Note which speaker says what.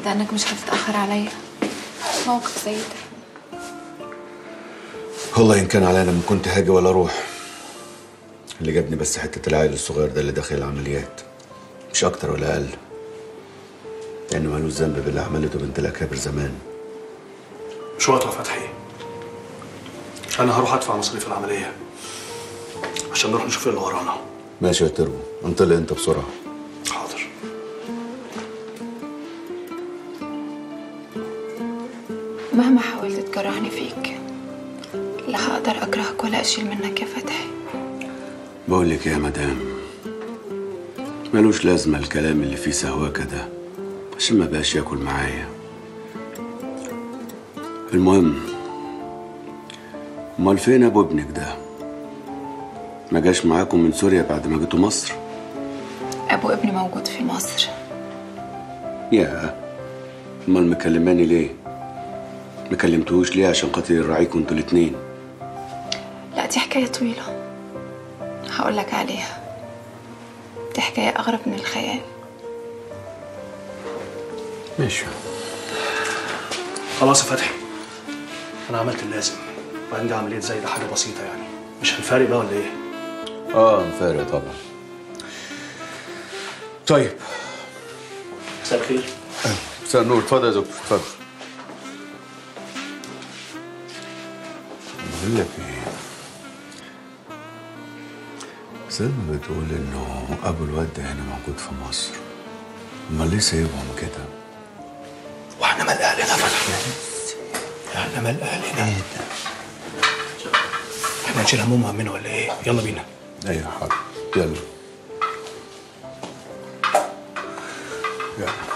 Speaker 1: سعيدة انك مش هتتأخر عليا موقف زي ده
Speaker 2: والله ان كان عليا انا ما كنت هاجي ولا اروح اللي جابني بس حته العيل الصغير ده اللي داخل العمليات مش اكتر ولا اقل لانه مالوش ذنب باللي عملته بنت الاكابر زمان
Speaker 3: مش وقته يا فتحي انا هروح ادفع مصاريف العمليه عشان نروح نشوف اللي ورانا
Speaker 2: ماشي يا تربو انطلق انت بسرعه
Speaker 3: حاضر
Speaker 1: مهما حاولت تكرهني فيك لا هقدر اكرهك ولا اشيل منك يا فتحي
Speaker 2: بقول لك يا مدام ملوش لازمه الكلام اللي فيه سهواكه ده عشان ما بقاش ياكل معايا المهم امال فين ابو ابنك ده ما جاش معاكم من سوريا بعد ما جيتوا مصر
Speaker 1: ابو ابني موجود في مصر
Speaker 2: يا امال مكلماني ليه مكلمتوش ليه عشان خاطر يراعيكوا انتوا الاتنين
Speaker 1: لا دي حكاية طويلة هقول لك عليها دي حكاية أغرب من الخيال
Speaker 2: ماشي
Speaker 3: خلاص يا فتحي انا عملت اللازم وبعدين دي عمليه زي ده حاجه بسيطه يعني مش هنفارق بقى ولا ايه
Speaker 2: اه فارق طبعا طيب
Speaker 3: مساء الخير
Speaker 2: مساء النور اتفضل يا دكتور اتفضل بقول لك ايه سلمى بتقول انه ابو الواد ده هنا موجود في مصر امال ليه سايبهم كده
Speaker 3: واحنا مال اهلنا يا فتحي احنا مال اهلنا احنا هنشيل همهم همنا ولا ايه يلا بينا
Speaker 2: ايوه حاضر يلا يلا